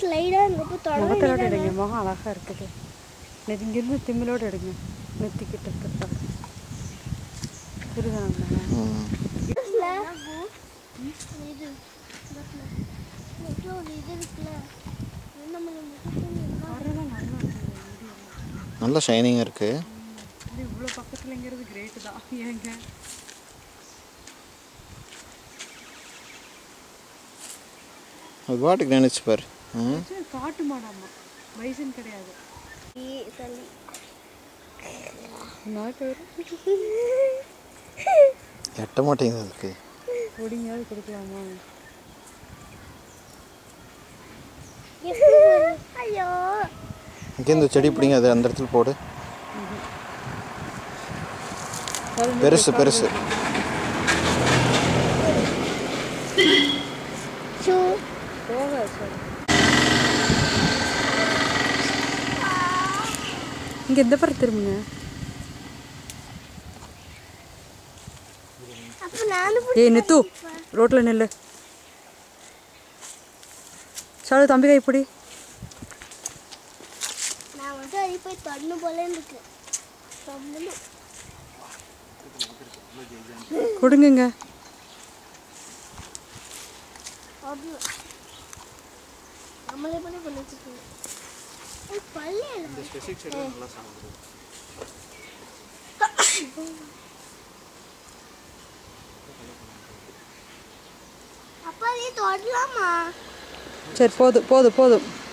ஸ்லைடாக இருந்தப்போ தொட முகத்தோட வேண்டியதானே? எடுங்க முகம் அழகா இருக்குது நெத்தி இங்கிருந்து திமிலோட எடுங்க நெத்தி கிட்ட கிட்ட இருதாங்க ம் இதுல இது இதுல ஒரு இது இருக்குல்ல நம்ம முகத்துல வரலாம் நல்லா இருக்கு நல்லா ஷைனிங்காக இருக்குது இது இவ்வளோ பக்கத்துலங்கிறது கிரேட்டு தான் ஏங்க அது பாட்டுக்கு நினச்சி பாரு ம் சரி, காட்டு மாடாமா வயசுன்னு கிடையாது சளி நாட்டு எட்ட மாட்டேங்குது அதுக்கு ஒடிங்காவது கொடுக்கலாமா ஐயோ இங்கேருந்து செடி பிடிங்க அது அந்த இடத்துல போடு பெருசு பெருசு சூ போக சரி இங்கே எந்த பக்கம் திரும்புங்க அப்போ நானும் ஏய் நித்து ரோட்டில் நில்லு சாலு தம்பி கை பிடி நான் வந்து அதை போய் தொடணும் போல இருக்கு தொடணும் கொடுங்கங்க அவ்வளோ நம்மளே பண்ணி பண்ணி வச்சுக்கோங்க ஏய், பல்லு எல்லாம் அப்பா நீ தொடலாமா சரி போதும் போதும் போதும்